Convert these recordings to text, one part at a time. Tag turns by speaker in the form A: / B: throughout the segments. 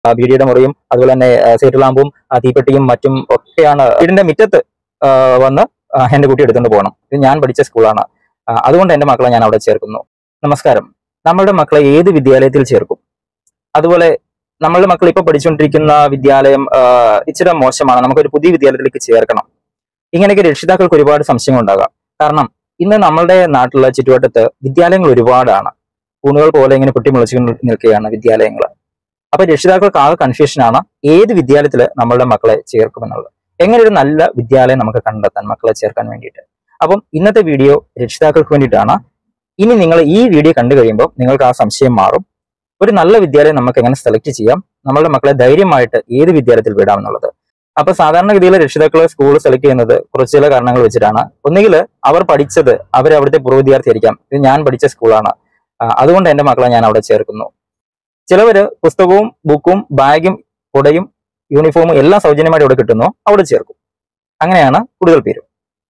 A: ബീഡിയുടെ മുറിയും അതുപോലെ തന്നെ ആ, സീറ്റ് ലാമ്പും ആ, തീപ്പെട്ടിയും മറ്റും ഒക്കെയാണ് വീടിന്റെ മുറ്റത്ത് ആ, വന്ന് ആ, എന്റെ കുട്ടി എടുത്തുകൊണ്ട് പോകണം ഇത് ഞാൻ പഠിച്ച സ്കൂളാണ് ആ, അതുകൊണ്ട് എന്റെ മക്കളെ ഞാൻ അവിടെ ചേർക്കുന്നു നമസ്കാരം നമ്മളുടെ മക്കളെ ഏത് വിദ്യാലയത്തിൽ ചേർക്കും അതുപോലെ നമ്മളുടെ മക്കൾ ഇപ്പൊ പഠിച്ചുകൊണ്ടിരിക്കുന്ന വിദ്യാലയം ആ, ഇച്ചിരി മോശമാണ് നമുക്കൊരു പുതിയ വിദ്യാലയത്തിലേക്ക് ചേർക്കണം ഇങ്ങനെയൊക്കെ രക്ഷിതാക്കൾക്ക് ഒരുപാട് സംശയങ്ങൾ ഉണ്ടാകാം കാരണം ഇന്ന് നമ്മളുടെ നാട്ടിലുള്ള ചുറ്റുവട്ടത്ത് വിദ്യാലയങ്ങൾ ഒരുപാടാണ് കൂണുകൾ പോലെ ഇങ്ങനെ പൊട്ടിമുളച്ചു നിൽക്കുകയാണ് വിദ്യാലയങ്ങൾ അപ്പൊ രക്ഷിതാക്കൾക്ക് ആകെ കൺഫ്യൂഷനാണ് ഏത് വിദ്യാലയത്തിൽ നമ്മളുടെ മക്കളെ ചേർക്കുമെന്നുള്ളത് എങ്ങനെ ഒരു നല്ല വിദ്യാലയം നമുക്ക് കണ്ടെത്താൻ മക്കളെ ചേർക്കാൻ വേണ്ടിയിട്ട് അപ്പം ഇന്നത്തെ വീഡിയോ രക്ഷിതാക്കൾക്ക് വേണ്ടിയിട്ടാണ് ഇനി നിങ്ങൾ ഈ വീഡിയോ കണ്ടു കഴിയുമ്പോൾ നിങ്ങൾക്ക് ആ സംശയം മാറും ഒരു നല്ല വിദ്യാലയം നമുക്ക് എങ്ങനെ സെലക്ട് ചെയ്യാം നമ്മളുടെ മക്കളെ ധൈര്യമായിട്ട് ഏത് വിദ്യാലയത്തിൽ വിടാമെന്നുള്ളത് അപ്പൊ സാധാരണഗതിയിൽ രക്ഷിതാക്കൾ സ്കൂൾ സെലക്ട് ചെയ്യുന്നത് കുറച്ച് ചില കാരണങ്ങൾ വെച്ചിട്ടാണ് ഒന്നുകിൽ അവർ പഠിച്ചത് അവർ അവിടുത്തെ പൂർവ്വ വിദ്യാർത്ഥി ആയിരിക്കാം ഇത് ഞാൻ പഠിച്ച സ്കൂളാണ് ആ, അതുകൊണ്ട് എന്റെ മക്കളെ ഞാൻ അവിടെ ചേർക്കുന്നു ചിലവര് പുസ്തകവും ബുക്കും ബാഗും കുടയും യൂണിഫോമും എല്ലാം സൗജന്യമായിട്ട് അവിടെ കിട്ടുന്നു അവിടെ ചേർക്കും അങ്ങനെയാണ് കൂടുതൽ പേരും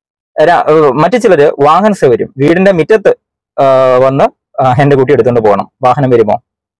A: ര- ഏഹ് മറ്റു ചിലര് വാഹന സൗകര്യം വീടിന്റെ മുറ്റത്ത് ആ, വന്ന് ആ, എന്റെ കുട്ടി എടുത്തുകൊണ്ട് പോകണം വാഹനം വരുമോ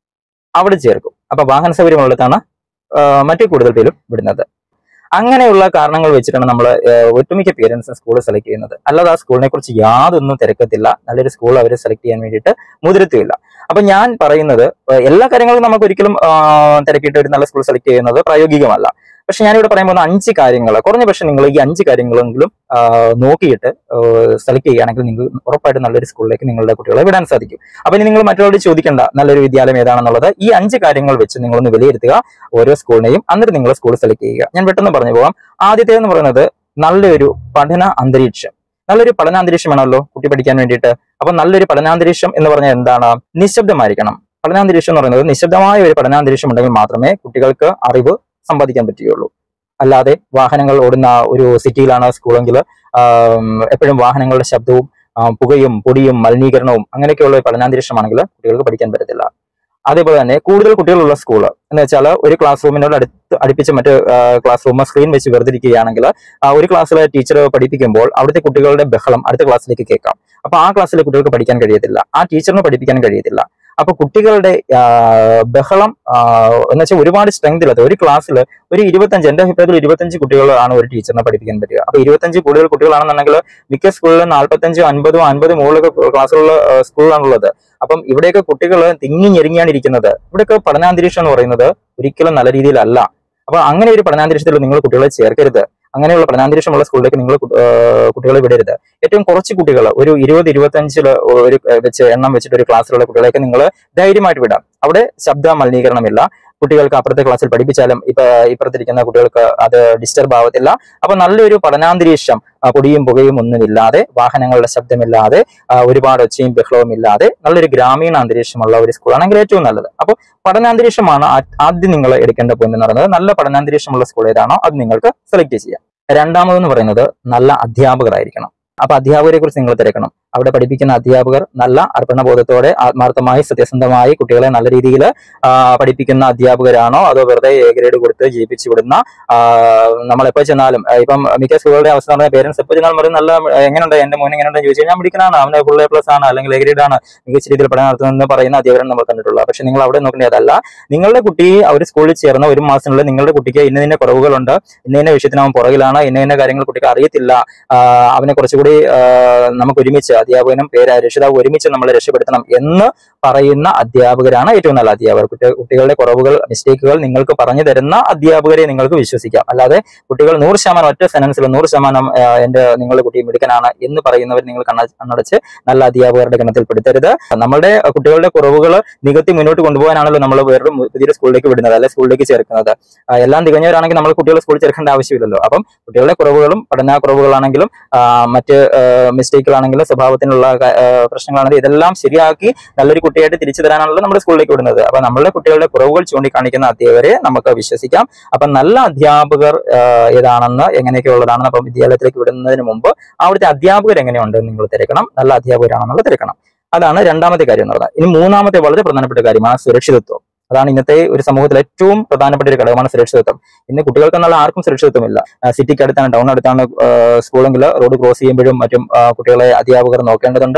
A: അവിടെ ചേർക്കും അപ്പൊ വാഹന സൗകര്യം ഉള്ളിടത്താണ് ആ, മറ്റു കൂടുതൽ പേരും വിടുന്നത് അങ്ങനെയുള്ള കാരണങ്ങൾ വെച്ചിട്ടാണ് നമ്മൾ ഒട്ടുമിക്ക പേരൻസ് സ്കൂൾ സെലക്ട് ചെയ്യുന്നത് അല്ലാതെ ആ സ്കൂളിനെ കുറിച്ച് യാതൊന്നും തിരക്കത്തില്ല നല്ലൊരു സ്കൂൾ അവർ സെലക്ട് ചെയ്യാൻ വേണ്ടിയിട്ട് മുതിരത്തുമില്ല അപ്പൊ ഞാൻ പറയുന്നത് ഏഹ് എല്ലാ കാര്യങ്ങളും നമുക്ക് ഒരിക്കലും ആ, തിരക്കിയിട്ട് ഒരു നല്ല സ്കൂൾ സെലക്ട് ചെയ്യുന്നത് പ്രായോഗികമല്ല പക്ഷെ ഞാനിവിടെ പറയാൻ പോകുന്ന അഞ്ച് കാര്യങ്ങൾ കുറഞ്ഞ പക്ഷെ നിങ്ങൾ ഈ അഞ്ച് കാര്യങ്ങളെങ്കിലും ആ, നോക്കിയിട്ട് സെലക്ട് ചെയ്യുകയാണെങ്കിൽ നിങ്ങൾക്ക് ഉറപ്പായിട്ടും നല്ലൊരു സ്കൂളിലേക്ക് നിങ്ങളുടെ കുട്ടികളെ വിടാൻ സാധിക്കും അപ്പൊ ഇനി നിങ്ങൾ മറ്റുള്ളവരോട് ചോദിക്കേണ്ട നല്ലൊരു വിദ്യാലയം ഏതാണെന്നുള്ളത് ഈ അഞ്ച് കാര്യങ്ങൾ വെച്ച് നിങ്ങളൊന്ന് വിലയിരുത്തുക ഓരോ സ്കൂളിനെയും എന്നിട്ട് നിങ്ങൾ സ്കൂൾ സെലക്ട് ചെയ്യുക ഞാൻ പെട്ടെന്ന് പറഞ്ഞു പോവാം ആദ്യത്തേതെന്ന് പറയുന്നത് നല്ലൊരു പഠന അന്തരീക്ഷം നല്ലൊരു പഠനാന്തരീക്ഷമാണല്ലോ കുട്ടി പഠിക്കാൻ വേണ്ടിയിട്ട് അപ്പൊ നല്ലൊരു പഠനാന്തരീക്ഷം എന്ന് പറഞ്ഞാൽ എന്താണ് നിശബ്ദമായിരിക്കണം പഠനാന്തരീക്ഷം എന്ന് പറയുന്നത് നിശബ്ദമായ ഒരു പഠനാന്തരീക്ഷം ഉണ്ടെങ്കിൽ മാത്രമേ കുട്ടികൾക്ക് അറിവ് സമ്പാദിക്കാൻ പറ്റുകയുള്ളൂ അല്ലാതെ വാഹനങ്ങൾ ഓടുന്ന ഒരു സിറ്റിയിലാണ് സ്കൂളെങ്കിൽ എപ്പോഴും വാഹനങ്ങളുടെ ശബ്ദവും ആ, പുകയും പൊടിയും മലിനീകരണവും അങ്ങനെയൊക്കെയുള്ള ഒരു പഠനാന്തരീക്ഷമാണെങ്കിൽ കുട്ടികൾക്ക് പഠിക്കാൻ പറ്റത്തില്ല അതേപോലെ തന്നെ കൂടുതൽ കുട്ടികളുള്ള സ്കൂൾ എന്ന് വെച്ചാൽ ഒരു ക്ലാസ് റൂമിനോട് അടുത്ത് അടുപ്പിച്ച് മറ്റ് ക്ലാസ് റൂം സ്ക്രീൻ വെച്ച് വെറുതിരിക്കുകയാണെങ്കിൽ ആ ഒരു ക്ലാസ്സിൽ ടീച്ചർ പഠിപ്പിക്കുമ്പോൾ അവിടുത്തെ കുട്ടികളുടെ ബഹളം അടുത്ത ക്ലാസ്സിലേക്ക് കേൾക്കാം അപ്പൊ ആ ക്ലാസ്സിലെ കുട്ടികൾക്ക് പഠിക്കാൻ കഴിയത്തില്ല ആ ടീച്ചറിന് പഠിപ്പിക്കാൻ കഴിയത്തില്ല അപ്പൊ കുട്ടികളുടെ ആ, ബഹളം ആ, എന്ന് വെച്ചാൽ ഒരുപാട് സ്ട്രെങ്ത് ഇല്ലാത്ത ഒരു ക്ലാസ്സിൽ ഒരു ഇരുപത്തഞ്ച് എന്റെ അഭിപ്രായത്തിൽ ഇരുപത്തഞ്ച് കുട്ടികളാണ് ഒരു ടീച്ചറിനെ പഠിപ്പിക്കാൻ പറ്റുക അപ്പൊ ഇരുപത്തഞ്ച് കൂടുതൽ കുട്ടികളാണെന്നുണ്ടെങ്കിൽ മിക്ക സ്കൂളിലും നാൽപ്പത്തഞ്ചും അൻപതും അൻപതും മുകളിലൊക്കെ ക്ലാസ്സുള്ള സ്കൂളാണുള്ളത് അപ്പം ഇവിടെയൊക്കെ കുട്ടികൾ തിങ്ങി ഞെരുങ്ങിയാണ് ഇരിക്കുന്നത് ഇവിടെയൊക്കെ പഠനാന്തരീക്ഷം എന്ന് പറയുന്നത് ഒരിക്കലും നല്ല രീതിയിലല്ല അപ്പൊ അങ്ങനെ ഒരു പഠനാന്തരീക്ഷത്തിൽ നിങ്ങൾ കുട്ടികളെ ചേർക്കരുത് അങ്ങനെയുള്ള പഠനാന്തരീക്ഷമുള്ള സ്കൂളിലേക്ക് നിങ്ങൾ കു- ആ, കുട്ടികളെ വിടരുത് ഏറ്റവും കുറച്ച് കുട്ടികൾ ഒരു ഇരുപത് ഇരുപത്തഞ്ചില് ഒരു ആ, വെച്ച് എണ്ണം വെച്ചിട്ട് ഒരു ക്ലാസ്സിലുള്ള കുട്ടികളെയൊക്കെ നിങ്ങൾ ധൈര്യമായിട്ട് വിടാം അവിടെ ശബ്ദ മലിനീകരണമില്ല കുട്ടികൾക്ക് അപ്പുറത്തെ ക്ലാസ്സിൽ പഠിപ്പിച്ചാലും ഇപ്പൊ ഇപ്പുറത്തിരിക്കുന്ന കുട്ടികൾക്ക് അത് ഡിസ്റ്റർബ് ആവത്തില്ല അപ്പൊ നല്ലൊരു പഠനാന്തരീക്ഷം ആ, പൊടിയും പുകയും ഒന്നുമില്ലാതെ വാഹനങ്ങളുടെ ശബ്ദമില്ലാതെ ആ, ഒരുപാട് ഒച്ചയും ബഹളവും ഇല്ലാതെ നല്ലൊരു ഗ്രാമീണ അന്തരീക്ഷമുള്ള ഒരു സ്കൂളാണെങ്കിൽ ഏറ്റവും നല്ലത് അപ്പോൾ പഠനാന്തരീക്ഷമാണ് ആ- ആദ്യം നിങ്ങൾ എടുക്കേണ്ട പോയിന്റ് എന്ന് പറയുന്നത് നല്ല പഠനാന്തരീക്ഷമുള്ള സ്കൂൾ ഏതാണോ അത് നിങ്ങൾക്ക് സെലക്ട് ചെയ്യാം രണ്ടാമതെന്ന് പറയുന്നത് നല്ല അധ്യാപകരായിരിക്കണം അപ്പൊ അധ്യാപകരെ കുറിച്ച് നിങ്ങൾ തിരക്കണം അവിടെ പഠിപ്പിക്കുന്ന അധ്യാപകർ നല്ല അർപ്പണബോധത്തോടെ ആത്മാർത്ഥമായി സത്യസന്ധമായി കുട്ടികളെ നല്ല രീതിയിൽ പഠിപ്പിക്കുന്ന അധ്യാപകരാണോ അതോ വെറുതെ എ ഗ്രേഡ് കൊടുത്ത് ജയിപ്പിച്ചു വിടുന്ന ആ, നമ്മൾ എപ്പോ ചെന്നാലും ആ, ഇപ്പം മിക്ക സ്കൂളുകളുടെ അവസ്ഥ പറഞ്ഞാൽ പേരൻസ് എപ്പോ ചെന്നാലും പറയും നല്ല ആ, എങ്ങനെയുണ്ട് എന്റെ മോൻ എങ്ങനെയുണ്ടെന്ന് ചോദിച്ചു കഴിഞ്ഞാൽ മിടിക്കനാണ് അവന് ഫുൾ എ പ്ലസ് ആണ് അല്ലെങ്കിൽ എ ഗ്രേഡ് ആണ് മികച്ച രീതിയിൽ പഠനം നടത്തുന്നതെന്ന് പറയുന്ന അധ്യാപകരെ നമ്മൾ കണ്ടിട്ടുള്ളത് പക്ഷെ നിങ്ങൾ അവിടെ നോക്കേണ്ടത് അതല്ല നിങ്ങളുടെ കുട്ടി ഒരു സ്കൂളിൽ ചേർന്ന ഒരു മാസത്തിനുള്ളിൽ നിങ്ങളുടെ കുട്ടിക്ക് ഇന്ന ഇന്ന കുറവുകളുണ്ട് ഇന്ന ഇന്ന വിഷയത്തിന് അവൻ പുറകിലാണ് ഇന്ന ഇന്ന കാര്യങ്ങൾ കുട്ടിക്ക് അറിയത്തില്ല ആ, അവനെ കുറച്ചുകൂടി ആ, നമുക്ക് ഒരുമിച്ച് അധ്യാപകനും പേര് രക്ഷിതാവ് ഒരുമിച്ച് നമ്മൾ രക്ഷപ്പെടുത്തണം എന്ന് പറയുന്ന അധ്യാപകരാണ് ഏറ്റവും നല്ല അധ്യാപകർ കുട്ടി- കുട്ടികളുടെ കുറവുകൾ മിസ്റ്റേക്കുകൾ നിങ്ങൾക്ക് പറഞ്ഞു തരുന്ന അധ്യാപകരെ നിങ്ങൾക്ക് വിശ്വസിക്കാം അല്ലാതെ കുട്ടികൾ നൂറ് ശതമാനം ഒറ്റ സെനൻസിൽ നൂറ് ശതമാനം ആ, എന്റെ നിങ്ങളുടെ കുട്ടി മിടുക്കനാണ് എന്ന് പറയുന്നവർ നിങ്ങൾ കണ്ണ കണ്ണടച്ച് നല്ല അധ്യാപകരുടെ ഗണത്തിൽ പെടുത്തരുത് നമ്മുടെ കുട്ടികളുടെ കുറവുകൾ നികത്തി മുന്നോട്ട് കൊണ്ടുപോകാനാണല്ലോ നമ്മൾ വേറൊരു പുതിയൊരു സ്കൂളിലേക്ക് വിടുന്നത് അല്ലെ സ്കൂളിലേക്ക് ചേർക്കുന്നത് ആ, എല്ലാം തികഞ്ഞവരാണെങ്കിൽ നമ്മൾ കുട്ടികളെ സ്കൂളിൽ ചേർക്കേണ്ട ആവശ്യമില്ലല്ലോ അപ്പം കുട്ടികളുടെ കുറവുകളും പഠന കുറവുകളാണെങ്കിലും ആ, മറ്റ് മിസ്റ്റേക്കുകളാണെങ്കിലും സ്വഭാവത്തിനുള്ള ക- ആ, പ്രശ്നങ്ങളാണെങ്കിലും ഇതെല്ലാം ശരിയാക്കി നല്ലൊരു കുട്ടിയായിട്ട് തിരിച്ചു തരാനാണല്ലോ നമ്മുടെ സ്കൂളിലേക്ക് വിടുന്നത് അപ്പൊ നമ്മളുടെ കുട്ടികളുടെ കുറവുകൾ ചൂണ്ടിക്കാണിക്കുന്ന അധ്യാപകരെ നമുക്ക് വിശ്വസിക്കാം അപ്പൊ നല്ല അധ്യാപകർ ആ, ഏതാണെന്ന് എങ്ങനെയൊക്കെ ഉള്ളതാണെന്ന് അപ്പം വിദ്യാലയത്തിലേക്ക് വിടുന്നതിന് മുമ്പ് അവിടുത്തെ അധ്യാപകർ എങ്ങനെയുണ്ടെന്ന് നിങ്ങൾ തിരക്കണം നല്ല അധ്യാപകരാണെന്നുള്ളത് തിരക്കണം അതാണ് രണ്ടാമത്തെ കാര്യം എന്ന് പറയുന്നത് ഇനി മൂന്നാമത്തെ വളരെ പ്രധാനപ്പെട്ട കാര്യമാണ് സുരക്ഷിതത്വം അതാണ് ഇന്നത്തെ ഒരു സമൂഹത്തിൽ ഏറ്റവും പ്രധാനപ്പെട്ട ഒരു ഘടകമാണ് സുരക്ഷിതത്വം ഇന്ന് കുട്ടികൾക്ക് എന്നുള്ള ആർക്കും സുരക്ഷിതത്വമില്ല ആ, സിറ്റിക്ക് അടുത്താണ് ടൗൺ അടുത്താണ് സ്കൂളെങ്കിൽ റോഡ് ക്രോസ് ചെയ്യുമ്പോഴും മറ്റും ആ, കുട്ടികളെ അധ്യാപകർ നോക്കേണ്ടതുണ്ട്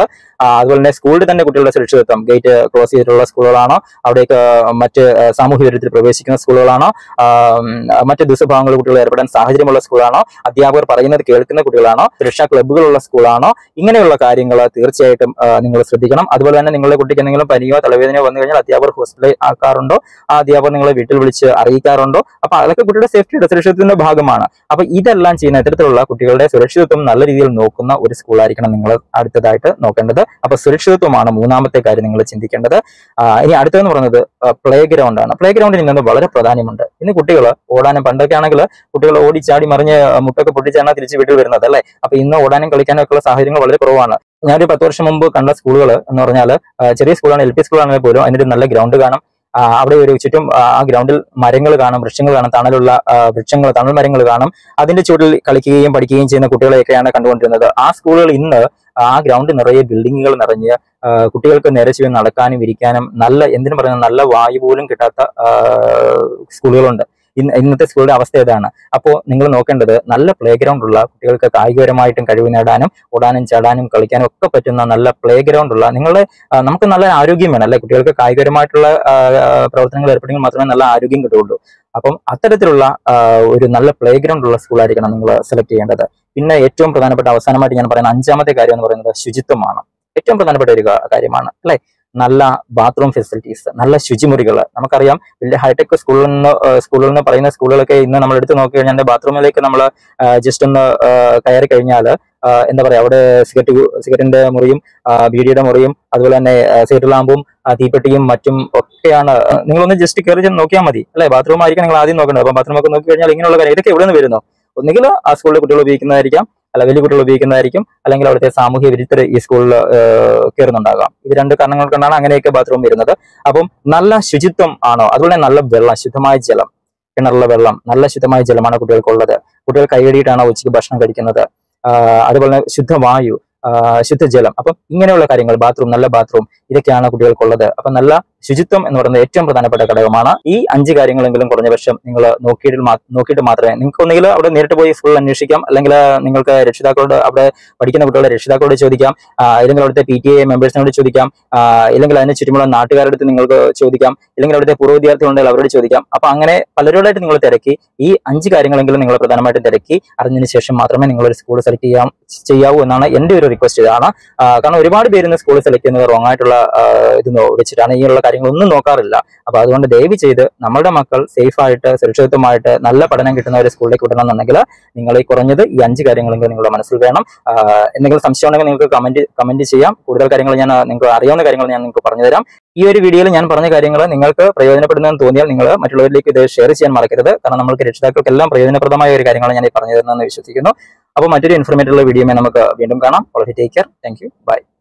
A: ആ, അതുപോലെ തന്നെ സ്കൂളിൽ തന്നെ കുട്ടികളുടെ സുരക്ഷിതത്വം ഗേറ്റ് ക്ലോസ് ചെയ്തിട്ടുള്ള സ്കൂളുകളാണോ അവിടേക്ക് മറ്റ് ആ, സാമൂഹ്യ വിരുദ്ധത്തിൽ പ്രവേശിക്കുന്ന സ്കൂളുകളാണോ ആ, ഉം, മറ്റ് ദുസ്വഭാവങ്ങൾ കുട്ടികൾ ഏർപ്പെടാൻ സാഹചര്യമുള്ള സ്കൂളാണോ അധ്യാപകർ പറയുന്നത് കേൾക്കുന്ന കുട്ടികളാണോ സുരക്ഷാ ക്ലബ്ബുകളുള്ള സ്കൂളാണോ ഇങ്ങനെയുള്ള കാര്യങ്ങൾ തീർച്ചയായിട്ടും നിങ്ങൾ ശ്രദ്ധിക്കണം അതുപോലെ തന്നെ നിങ്ങളുടെ കുട്ടിക്ക് എന്തെങ്കിലും പനിയോ തലവേദനയോ വന്നു കഴിഞ്ഞാൽ അധ്യാപകർ ഹോസ്പിറ്റലിൽ ആക്കാറുണ്ടോ ആ അധ്യാപകർ നിങ്ങളെ വീട്ടിൽ വിളിച്ച് അറിയിക്കാറുണ്ടോ അപ്പൊ അതൊക്കെ കുട്ടിയുടെ സേഫ്റ്റിയുടെ സുരക്ഷിതത്വത്തിന്റെ ഭാഗമാണ് അപ്പൊ ഇതെല്ലാം ചെയ്യുന്ന ഇത്തരത്തിലുള്ള കുട്ടികളുടെ സുരക്ഷിതത്വം നല്ല രീതിയിൽ നോക്കുന്ന ഒരു സ്കൂളായിരിക്കണം നിങ്ങൾ അടുത്തതായിട്ട് നോക്കേണ്ടത് അപ്പൊ സുരക്ഷിതത്വമാണ് മൂന്നാമത്തെ കാര്യം നിങ്ങൾ ചിന്തിക്കേണ്ടത് ആ, ഇനി അടുത്തതെന്ന് പറയുന്നത് പ്ലേ ഗ്രൗണ്ട് ആണ് പ്ലേ ഗ്രൗണ്ടിൽ ഇന്ന് വളരെ പ്രാധാന്യമുണ്ട് ഇന്ന് കുട്ടികൾ ഓടാനും പണ്ടൊക്കെ ആണെങ്കിൽ കുട്ടികൾ ഓടിച്ചാടി മറിഞ്ഞ് മുട്ടൊക്കെ പൊട്ടിച്ചാണ് തിരിച്ച് വീട്ടിൽ വരുന്നത് അല്ലേ അപ്പൊ ഇന്ന് ഓടാനും കളിക്കാനും ഒക്കെ ഉള്ള സാഹചര്യങ്ങൾ വളരെ കുറവാണ് ഞാനൊരു പത്ത് വർഷം മുമ്പ് കണ്ട സ്കൂളുകൾ എന്ന് പറഞ്ഞാൽ ചെറിയ സ്കൂളാണ് എൽ പി സ്കൂളാണെങ്കിൽ പോലും അതിനൊരു നല്ല ഗ്രൗണ്ട് കാണും ആ, അവിടെ ഒരു ചുറ്റും ആ ആ ഗ്രൗണ്ടിൽ മരങ്ങൾ കാണും വൃക്ഷങ്ങൾ കാണും തണലുള്ള ആ, വൃക്ഷങ്ങൾ തണൽ മരങ്ങൾ കാണും അതിന്റെ ചുവട്ടിൽ കളിക്കുകയും പഠിക്കുകയും ചെയ്യുന്ന കുട്ടികളെയൊക്കെയാണ് കണ്ടുകൊണ്ടിരുന്നത് ആ സ്കൂളുകൾ ഇന്ന് ആ ഗ്രൗണ്ട് നിറയെ ബിൽഡിങ്ങുകൾ നിറഞ്ഞ് ആ, കുട്ടികൾക്ക് നേരെ നടക്കാനും ഇരിക്കാനും നല്ല എന്തിനു പറയുന്നത് നല്ല വായു പോലും കിട്ടാത്ത ആ, സ്കൂളുകളുണ്ട് ഇന്ന് ഇന്നത്തെ സ്കൂളുടെ അവസ്ഥ ഇതാണ് അപ്പോൾ നിങ്ങൾ നോക്കേണ്ടത് നല്ല പ്ലേ ഗ്രൗണ്ട് ഉള്ള കുട്ടികൾക്ക് കായികപരമായിട്ടും കഴിവ് നേടാനും ഓടാനും ചാടാനും കളിക്കാനും ഒക്കെ പറ്റുന്ന നല്ല പ്ലേ ഗ്രൗണ്ട് ഉള്ള നിങ്ങളുടെ ആ, നമുക്ക് നല്ല ആരോഗ്യം വേണം അല്ലെ കുട്ടികൾക്ക് കായികപരമായിട്ടുള്ള ആ, ആ, പ്രവർത്തനങ്ങൾ ഏർപ്പെടുമെങ്കിൽ മാത്രമേ നല്ല ആരോഗ്യം കിട്ടുള്ളൂ അപ്പം അത്തരത്തിലുള്ള ആ, ഒരു നല്ല പ്ലേ ഗ്രൗണ്ട് ഉള്ള സ്കൂളായിരിക്കണം നിങ്ങൾ സെലക്ട് ചെയ്യേണ്ടത് പിന്നെ ഏറ്റവും പ്രധാനപ്പെട്ട അവസാനമായിട്ട് ഞാൻ പറയുന്ന അഞ്ചാമത്തെ കാര്യം എന്ന് പറയുന്നത് ശുചിത്വമാണ് ഏറ്റവും പ്രധാനപ്പെട്ട ഒരു കാ- കാര്യമാണ് അല്ലെ നല്ല ബാത്റൂം ഫെസിലിറ്റീസ് നല്ല ശുചിമുറികൾ നമുക്കറിയാം വലിയ ഹൈടെക് സ്കൂളിൽ നിന്ന് സ്കൂളിൽ നിന്ന് പറയുന്ന സ്കൂളുകളൊക്കെ ഇന്ന് നമ്മൾ എടുത്ത് നോക്കി കഴിഞ്ഞാൽ ബാത്റൂമിലേക്ക് നമ്മൾ ജസ്റ്റ് ഒന്ന് ആ, കയറി കഴിഞ്ഞാൽ എന്താ പറയാ അവിടെ സിഗരറ്റ് സിഗരറ്റിന്റെ മുറിയും ആ, ബീഡിയുടെ മുറിയും അതുപോലെ തന്നെ സീറ്റ് ലാമ്പും ആ, തീപ്പെട്ടിയും മറ്റും ഒക്കെയാണ് ആ, നിങ്ങളൊന്ന് ജസ്റ്റ് കയറി ചെന്ന് നോക്കിയാൽ മതി അല്ലെ ബാത്റൂം ആയിരിക്കും നിങ്ങൾ ആദ്യം നോക്കേണ്ടത് അപ്പൊ ബാത്റൂം ഒക്കെ നോക്കി കഴിഞ്ഞാൽ ഇങ്ങനെയുള്ള കാര്യം ഇതൊക്കെ എവിടെ നിന്ന് വരുന്നു ഒന്നുകിൽ ആ സ്കൂളിലെ കുട്ടികൾ ഉപയോഗിക്കുന്നതായിരിക്കാം അല്ല വലിയ കുട്ടികൾ ഉപയോഗിക്കുന്നതായിരിക്കും അല്ലെങ്കിൽ അവിടുത്തെ സാമൂഹ്യ വിരുദ്ധർ ഈ സ്കൂളിൽ കയറുന്നുണ്ടാകാം ഇത് രണ്ട് കാരണങ്ങൾ കൊണ്ടാണ് അങ്ങനെയൊക്കെ ബാത്റൂം വരുന്നത് അപ്പം നല്ല ശുചിത്വം ആണോ അതുപോലെ തന്നെ നല്ല വെള്ളം ശുദ്ധമായ ജലം കിണറിലെ വെള്ളം നല്ല ശുദ്ധമായ ജലമാണ് കുട്ടികൾക്കുള്ളത് കുട്ടികൾ കൈകടിയിട്ടാണോ ഉച്ചയ്ക്ക് ഭക്ഷണം കഴിക്കുന്നത് ആ, അതുപോലെ തന്നെ ശുദ്ധവായു ആ, ശുദ്ധജലം അപ്പം ഇങ്ങനെയുള്ള കാര്യങ്ങൾ ബാത്റൂം നല്ല ബാത്റൂം ഇതൊക്കെയാണ് കുട്ടികൾക്കുള്ളത് അപ്പം നല്ല ശുചിത്വം എന്ന് പറയുന്നത് ഏറ്റവും പ്രധാനപ്പെട്ട ഘടകമാണ് ഈ അഞ്ച് കാര്യങ്ങളെങ്കിലും കുറഞ്ഞ പക്ഷം നിങ്ങൾ നോക്കിയിട്ട് മാ- നോക്കിയിട്ട് മാത്രമേ നിങ്ങൾക്ക് ഒന്നുകിൽ അവിടെ നേരിട്ട് പോയി സ്കൂളിൽ അന്വേഷിക്കാം അല്ലെങ്കിൽ നിങ്ങൾക്ക് രക്ഷിതാക്കളോട് അവിടെ പഠിക്കുന്ന കുട്ടികളുടെ രക്ഷിതാക്കളോട് ചോദിക്കാം ആ, അല്ലെങ്കിൽ അവിടുത്തെ പി ടി എ മെമ്പേഴ്സിനോട് ചോദിക്കാം ആ, ഇല്ലെങ്കിൽ അതിന് ചുറ്റുമുള്ള നാട്ടുകാരുടെ അടുത്ത് നിങ്ങൾക്ക് ചോദിക്കാം ഇല്ലെങ്കിൽ അവിടുത്തെ പൂർവ്വ വിദ്യാർത്ഥികളുണ്ടെങ്കിൽ അവരോട് ചോദിക്കാം അപ്പൊ അങ്ങനെ പലരോടായിട്ട് നിങ്ങൾ തിരക്കി ഈ അഞ്ച് കാര്യങ്ങളെങ്കിലും നിങ്ങൾ പ്രധാനമായിട്ടും തിരക്കി അറിഞ്ഞതിന് ശേഷം മാത്രമേ നിങ്ങൾ ഒരു സ്കൂൾ സെലക്ട് ചെയ്യാം ചെയ്യാവൂ എന്നാണ് എന്റെ ഒരു റിക്വസ്റ്റ് ഇതാണ് ആ, കാരണം ഒരുപാട് പേര് ഇന്ന് സ്കൂൾ സെലക്ട് ചെയ്യുന്നത് റോങ് ആയിട്ടുള്ള ആ, ഇത് നോ- വെച്ചിട്ടാണ് ഇങ്ങനെയുള്ള കാര്യങ്ങളൊന്നും നോക്കാറില്ല അപ്പൊ അതുകൊണ്ട് ദയവ് ചെയ്ത് നമ്മുടെ മക്കൾ സേഫ് ആയിട്ട് സുരക്ഷിതത്വമായിട്ട് നല്ല പഠനം കിട്ടുന്ന ഒരു സ്കൂളിലേക്ക് വിടണം എന്നുണ്ടെങ്കിൽ നിങ്ങൾ ഈ കുറഞ്ഞത് ഈ അഞ്ച് കാര്യങ്ങളെങ്കിലും നിങ്ങളുടെ മനസ്സിൽ വേണം ആ, എന്തെങ്കിലും സംശയം ഉണ്ടെങ്കിൽ നിങ്ങൾക്ക് കമന്റ് കമന്റ് ചെയ്യാം കൂടുതൽ കാര്യങ്ങൾ ഞാൻ നിങ്ങൾക്ക് അറിയാവുന്ന കാര്യങ്ങൾ ഞാൻ നിങ്ങൾക്ക് പറഞ്ഞു തരാം ഈ ഒരു വീഡിയോയിൽ ഞാൻ പറഞ്ഞ കാര്യങ്ങൾ നിങ്ങൾക്ക് പ്രയോജനപ്പെടുന്നതെന്ന് തോന്നിയാൽ നിങ്ങൾ മറ്റുള്ളവരിലേക്ക് ഇത് ഷെയർ ചെയ്യാൻ മറക്കരുത് കാരണം നമ്മൾക്ക് രക്ഷിതാക്കൾക്കെല്ലാം പ്രയോജനപ്രദമായ ഒരു കാര്യങ്ങളാണ് ഞാൻ ഈ പറഞ്ഞു തരുന്നതെന്ന് വിശ്വസിക്കുന്നു അപ്പോൾ മറ്റൊരു ഇൻഫർമേറ്റീവ് വീഡിയോമേ നമുക്ക് വീണ്ടും കാണാം വളരെ take care thank you by